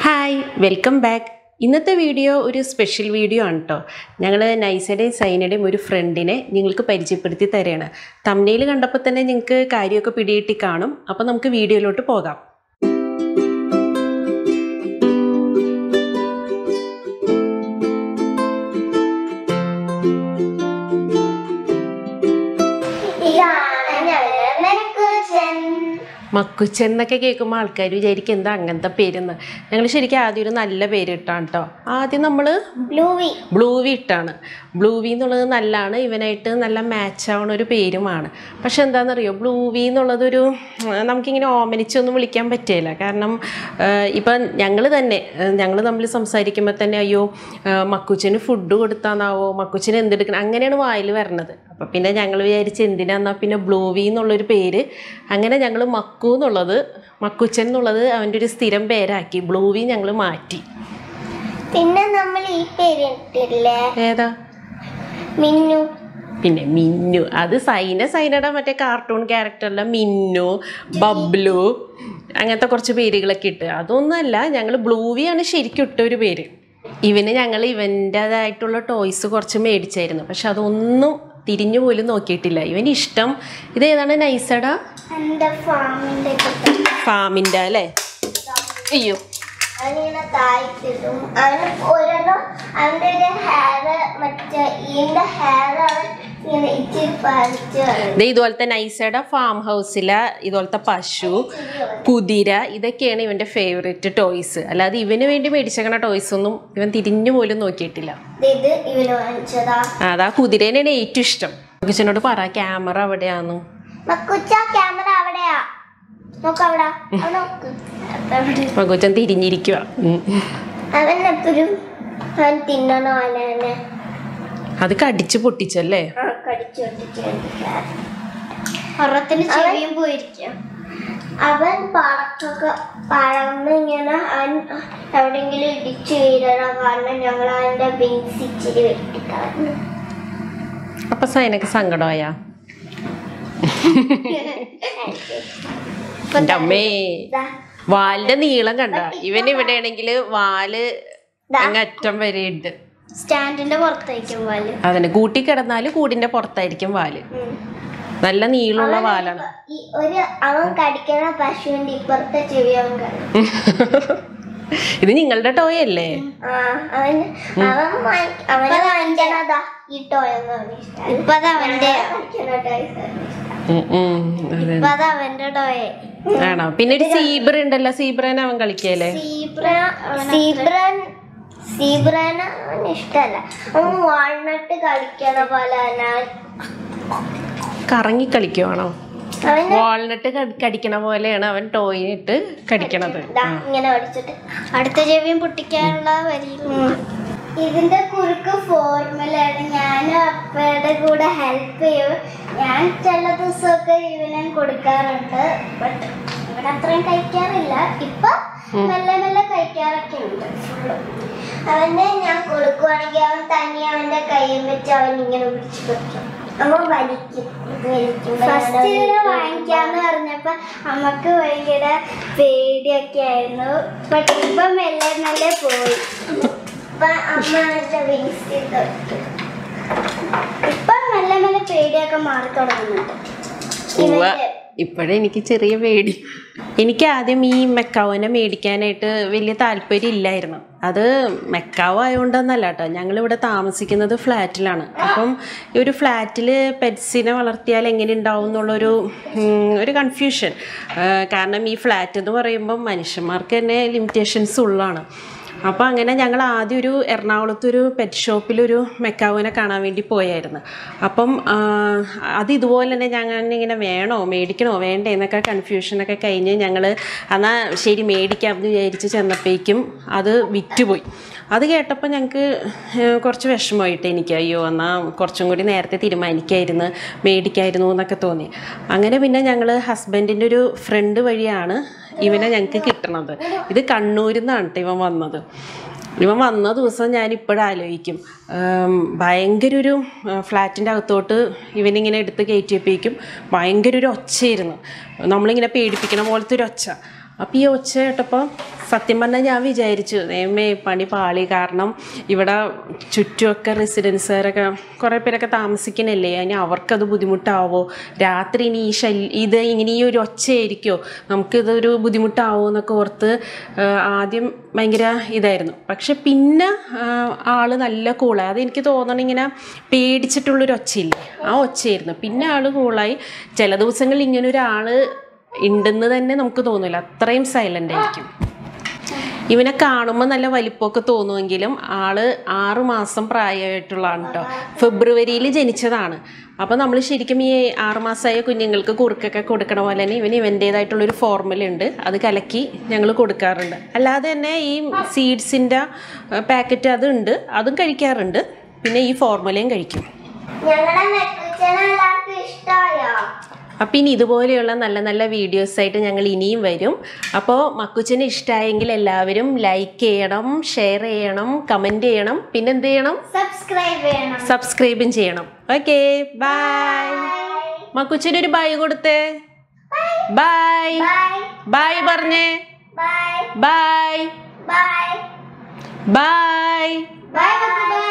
Hi welcome back ഇന്നത്തെ video ഒരു special video ആണ് കേട്ടോ ഞങ്ങൾ നൈസയുടെയും സൈനയുടെയും ഒരു ഫ്രണ്ടിനെ നിങ്ങൾക്ക് പരിചയപ്പെടുത്തി തരികയാണ് തമ്നയിൽ കണ്ടപ്പോൾ തന്നെ നിങ്ങൾക്ക് കാര്യമൊക്കെ പിടികിട്ടി കാണും അപ്പോൾ നമുക്ക് വീഡിയോയിലോട്ട് പോകാം ഇതാണ് ഞങ്ങളുടെ മെനക്കുച്ചൻ മക്കുച്ചൻ എന്നൊക്കെ കേൾക്കുമ്പോൾ ആൾക്കാർ വിചാരിക്കും എന്താ അങ്ങനത്തെ പേരെന്ന് ഞങ്ങൾ ശരിക്കും ആദ്യം ഒരു നല്ല പേര് ഇട്ടാണ് കേട്ടോ ആദ്യം നമ്മൾ ബ്ലൂവി ബ്ലൂവി ഇട്ടാണ് ബ്ലൂവി എന്നുള്ളത് നല്ലതാണ് ഇവനായിട്ട് നല്ല മാച്ച് ആവുന്ന ഒരു പേരുമാണ് പക്ഷെ എന്താണെന്നറിയോ ബ്ലൂവി എന്നുള്ളതൊരു ഉം, നമുക്കിങ്ങനെ ഓമനിച്ചൊന്നും വിളിക്കാൻ പറ്റില്ല കാരണം ഇപ്പം ഞങ്ങൾ തന്നെ ഞങ്ങൾ തമ്മിൽ സംസാരിക്കുമ്പോൾ തന്നെ അയ്യോ ആ, മക്കുച്ചന് ഫുഡ് കൊടുത്താന്നാവോ മക്കുച്ചന് എന്തെടുക്കണം അങ്ങനെയാണ് വായിൽ വരണത് അപ്പം പിന്നെ ഞങ്ങൾ വിചാരിച്ച് എന്തിനാന്നാ പിന്നെ ബ്ലൂവി എന്നുള്ളൊരു പേര് അങ്ങനെ ഞങ്ങൾ മക്കു എന്നുള്ളത് മക്കുച്ചൻ എന്നുള്ളത് അവൻ്റെ ഒരു സ്ഥിരം പേരാക്കി ബ്ലൂവി ഞങ്ങൾ മാറ്റി പിന്നെ നമ്മൾ ഈ പേര് ഇട്ടില്ലേ ഏതാ മിന്നു പിന്നെ മിന്നു അത് സൈന സൈനയുടെ മറ്റേ കാർട്ടൂൺ ക്യാരക്ടറിലെ മിന്നു ബബ്ലു അങ്ങനത്തെ കുറച്ച് പേരുകളൊക്കെ ഇട്ട് അതൊന്നുമല്ല ഞങ്ങൾ ബ്ലൂവിയാണ് ശരിക്കും ഇട്ട ഒരു പേര് ഇവന് ഞങ്ങൾ ഇവൻ്റേതായിട്ടുള്ള ടോയ്സ് കുറച്ച് മേടിച്ചായിരുന്നു പക്ഷെ അതൊന്നും തിരിഞ്ഞു പോലും നോക്കിയിട്ടില്ല ഇവന് ഇഷ്ടം ഇത് ഏതാണ് നൈസടാ എൻ്റെ ഫാമിൻ്റെ ഫാമിൻ്റെ അല്ലേ അയ്യോ അവനിങ്ങനെ താഴ്ത്തിടും അവന് ഒരെണ്ണം അവൻ്റെ ഒരു ഹെയർ മറ്റേ ഈൻ്റെ ഹെയർ അവൻ ഇങ്ങനെ ഇച്ചിരി പറിച്ച് കളയും. ദേ ഇതുപോലത്തെ നൈസയുടെ ഫാം ഹൗസിലെ ഇതുപോലത്തെ പശു കുതിര ഇതൊക്കെയാണ് ഇവൻ്റെ ഫേവറേറ്റ് ടോയ്സ് അല്ലാതെ ഇവന് വേണ്ടി മേടിച്ചേക്കണ ടോയ്സ് ഒന്നും ഇവൻ തിരിഞ്ഞു പോലും നോക്കിയിട്ടില്ല ഇത് ഇവന് വാങ്ങിച്ചതാ അതാ കുതിരേനാണ് ഏറ്റവും ഇഷ്ടം കൊച്ചിനോട് പറ ക്യാമറ എവിടെയാന്നു മക്കുച്ച ക്യാമറ അവിടെയാ നോക്ക് അവിടെ അവിടെ നോക്ക് അവിടെ. കൊച്ചൻ തിരിഞ്ഞിരിക്കുക അവൻ എപ്പോഴും അവൻ തിന്നണ പോലെ തന്നെ അത് കടിച്ച് പൊട്ടിച്ചല്ലേ ആ, കടിച്ചു ഒറത്തിന് ചെവിയും പോയിരിക്കും അവൻ പറക്കൊക്കെ പറന്ന് ഇങ്ങനെ അവൻ എവിടെയെങ്കിലും ഇടിച്ചു വീഴണം കാരണം ഞങ്ങൾ അവന്റെ ബിൻസ് ഇച്ചിരി വെട്ടിക്കളഞ്ഞു അപ്പൊ സൈനക്ക് സങ്കടമായാ എൻ്റെ അമ്മേ ദാ, വാലിന്റെ നീളം കണ്ട ഇവൻ ഇവിടെ ആണെങ്കിൽ വാല് ദാ. അങ്ങ് അറ്റം വരെ ഉണ്ട് സ്റ്റാൻഡിന്റെ പുറത്തേക്കും വാല് അതിന് കൂട്ടി കിടന്നാല് കൂടിന്റെ പുറത്തായിരിക്കും വാല് നല്ല നീളമുള്ള വാലാണ് ഈ ഒരു അവൻ കടിക്കണ പശുവിന്റെ ഇപ്പുറത്തെ ചെവി അവൻ കാണും ഇത് നിങ്ങളുടെ ടോയ് അല്ലേ ആ, അവൻ അവൻ വാങ്ങി- അവന് വാങ്ങിക്കണതാ ഈ ടോയൊന്നും അവന് ഇഷ്ടമല്ല ഇപ്പൊ അവന്റെ ഉം, ഉം, അതെ. ഇപ്പൊ അവന്റെ ടോയെ ആണോ പിന്നെ ഒരു സീബ്ര ഉണ്ടല്ലോ സീബ്രനെ അവൻ കളിക്കല്ലേ സീബ്രൻ സീബ്രന് അവന് ഇഷ്ടല്ല അവൻ വാൾനട്ട് കളിക്കണ പോലെ തന്നെ അവൻ- കറങ്ങി കളിക്കുവാണോ അവന് വാൾനട്ട് കടിക്കണ പോലെയാണ് അവൻ ടോയിനിട്ട് കടിക്കണത് ദാ ഇങ്ങനെ പഠിച്ചിട്ട് അടുത്ത ചെവിയും പൊട്ടിക്കാനുള്ള വരി ഇതിന്റെ കുറുക്ക് ഫോർമുലയാണ് ഞാൻ അപ്പയുടെ കൂടെ ഹെൽപ്പ് ചെയ്യും ഞാൻ ചില ദിവസമൊക്കെ ഇവനും കൊടുക്കാറുണ്ട് ബട്ട് ഇവിടെ അത്രയും കഴിക്കാറില്ല ഇപ്പൊ മെല്ലെ മെല്ലെ കഴിക്കാറൊക്കെ ഉണ്ട് ഫുള്ള് അവനെ ഞാൻ കൊടുക്കുവാണെങ്കിൽ അവൻ തന്നെ അവന്റെ കയ്യിൽ വെച്ച് അവൻ ഇങ്ങനെ പിടിച്ചു വെക്കും അവൻ വലിക്കും ഇത് വലിക്കും ഫസ്റ്റ് ഇതിനെ വാങ്ങിക്കാന്ന് പറഞ്ഞപ്പോ അമ്മക്ക് ഭയങ്കര പേടിയൊക്കെ ആയിരുന്നു ബട്ട് ഇപ്പൊ മെല്ലെ മെല്ലെ പോയി ഇപ്പൊ അമ്മ അവന്റെ വിങ്സ് ഇപ്പൊ മെല്ലെ മെല്ലെ പേടിയൊക്കെ മാറി തുടങ്ങുന്നുണ്ട് ഇവന്റെ ഇപ്പോഴേ എനിക്ക് ചെറിയ പേടി എനിക്ക് ആദ്യം ഈ മെക്കാവിനെ മേടിക്കാനായിട്ട് വലിയ താല്പര്യം ഇല്ലായിരുന്നു അത് മെക്കാവ് ആയതുകൊണ്ടൊന്നല്ല കേട്ടോ ഞങ്ങളിവിടെ താമസിക്കുന്നത് ഫ്ലാറ്റിലാണ് അപ്പം ഈ ഒരു ഫ്ലാറ്റിൽ പെറ്റ്സിനെ വളർത്തിയാൽ എങ്ങനെ ഉണ്ടാവും എന്നുള്ളൊരു ഉം, ഒരു കൺഫ്യൂഷൻ കാരണം ഈ ഫ്ലാറ്റ് എന്ന് പറയുമ്പം മനുഷ്യന്മാർക്ക് തന്നെ ലിമിറ്റേഷൻസ് ഉള്ളതാണ് അപ്പോൾ അങ്ങനെ ഞങ്ങൾ ആദ്യം ഒരു എറണാകുളത്ത് ഒരു പെറ്റ് ഷോപ്പിലൊരു മെക്കാവിനെ കാണാൻ വേണ്ടി പോയായിരുന്നു അപ്പം ആ, അത് ഇതുപോലെ തന്നെ ഞങ്ങൾ ഇങ്ങനെ വേണോ മേടിക്കണോ വേണ്ടേ എന്നൊക്കെ കൺഫ്യൂഷനൊക്കെ കഴിഞ്ഞ് ഞങ്ങൾ എന്നാൽ ശരി മേടിക്കാം എന്ന് വിചാരിച്ച് ചെന്നപ്പോഴേക്കും അത് വിറ്റുപോയി അത് കേട്ടപ്പോൾ ഞങ്ങൾക്ക് കുറച്ച് വിഷമമായിട്ട് എനിക്ക് അയ്യോ എന്നാൽ കുറച്ചും കൂടി നേരത്തെ തീരുമാനിക്കായിരുന്നു മേടിക്കായിരുന്നു എന്നൊക്കെ തോന്നി അങ്ങനെ പിന്നെ ഞങ്ങൾ ഹസ്ബൻഡിൻ്റെ ഒരു ഫ്രണ്ട് വഴിയാണ് ഇവനെ ഞങ്ങൾക്ക് കിട്ടണത് ഇത് കണ്ണൂരിൽ നിന്നാണ് കേട്ടോ ഇവൻ വന്നത് ഇവൻ വന്ന ദിവസം ഞാൻ ഇപ്പോഴും ആലോചിക്കും ഉം, ഭയങ്കര ഒരു ഫ്ലാറ്റിൻ്റെ അകത്തോട്ട് ഇവനിങ്ങനെ എടുത്ത് കയറ്റിയപ്പോഴേക്കും ഭയങ്കര ഒരു ഒച്ചയായിരുന്നു നമ്മളിങ്ങനെ പേടിപ്പിക്കണ പോലത്തെ ഒരു ഒച്ച അപ്പോൾ ഈ ഒച്ച കേട്ടപ്പോൾ സത്യം പറഞ്ഞാൽ ഞാൻ വിചാരിച്ചു നേമേ പണി പാളി കാരണം ഇവിടെ ചുറ്റുമൊക്കെ റെസിഡൻസുകാരൊക്കെ കുറേ പേരൊക്കെ താമസിക്കണല്ലേ അതിന് അവർക്കത് ബുദ്ധിമുട്ടാവോ രാത്രി ഇനി ഈ ശല്യ ഇത് ഇങ്ങനെ ഈ ഒരു ഒച്ചയായിരിക്കുമോ നമുക്കിതൊരു ബുദ്ധിമുട്ടാവോ എന്നൊക്കെ ഓർത്ത് ആ, ആദ്യം ഭയങ്കര ഇതായിരുന്നു പക്ഷെ പിന്നെ ആ, ആള് നല്ല കൂളായി അതെനിക്ക് തോന്നണം ഇങ്ങനെ പേടിച്ചിട്ടുള്ളൊരു ഒച്ചയില്ലേ ആ ഒച്ചയായിരുന്നു പിന്നെ ആള് കൂളായി ചില ദിവസങ്ങളിൽ ഇങ്ങനെ ഒരാൾ ഉണ്ടെന്ന് തന്നെ നമുക്ക് തോന്നില്ല അത്രയും സൈലൻ്റ് ആയിരിക്കും ഇവനെ കാണുമ്പോൾ നല്ല വലിപ്പമൊക്കെ തോന്നുമെങ്കിലും ആള് ആറ് മാസം പ്രായമായിട്ടുള്ളതാണ് കേട്ടോ ഫെബ്രുവരിയിൽ ജനിച്ചതാണ് അപ്പോൾ നമ്മൾ ശരിക്കും ഈ ആറുമാസമായ കുഞ്ഞുങ്ങൾക്ക് കുറുക്കൊക്കെ കൊടുക്കണ പോലെ തന്നെ ഇവന് ഇവൻ്റേതായിട്ടുള്ളൊരു ഫോർമുലയുണ്ട് അത് കലക്കി ഞങ്ങൾ കൊടുക്കാറുണ്ട് അല്ലാതെ തന്നെ ഈ സീഡ്സിൻ്റെ പാക്കറ്റ് അതുണ്ട് അതും കഴിക്കാറുണ്ട് പിന്നെ ഈ ഫോർമുലയും കഴിക്കും ഞങ്ങളുടെ മെക്കുച്ചനെ എല്ലാവർക്കും ഇഷ്ടമായോ അപ്പം ഇനി ഇതുപോലെയുള്ള നല്ല നല്ല വീഡിയോസ് ആയിട്ട് ഞങ്ങൾ ഇനിയും വരും അപ്പോൾ മക്കുച്ചിന് ഇഷ്ടമായെങ്കിൽ എല്ലാവരും ലൈക്ക് ചെയ്യണം ഷെയർ ചെയ്യണം കമൻറ്റ് ചെയ്യണം പിന്നെ എന്ത് ചെയ്യണം സബ്സ്ക്രൈബ് ചെയ്യണം സബ്സ്ക്രൈബും ചെയ്യണം ഓക്കെ ബൈ മക്കുച്ചിന് ഒരു ബൈ കൊടുത്തേ ബൈ ബൈ ബൈ പറഞ്ഞേ bye bye bye bye bye by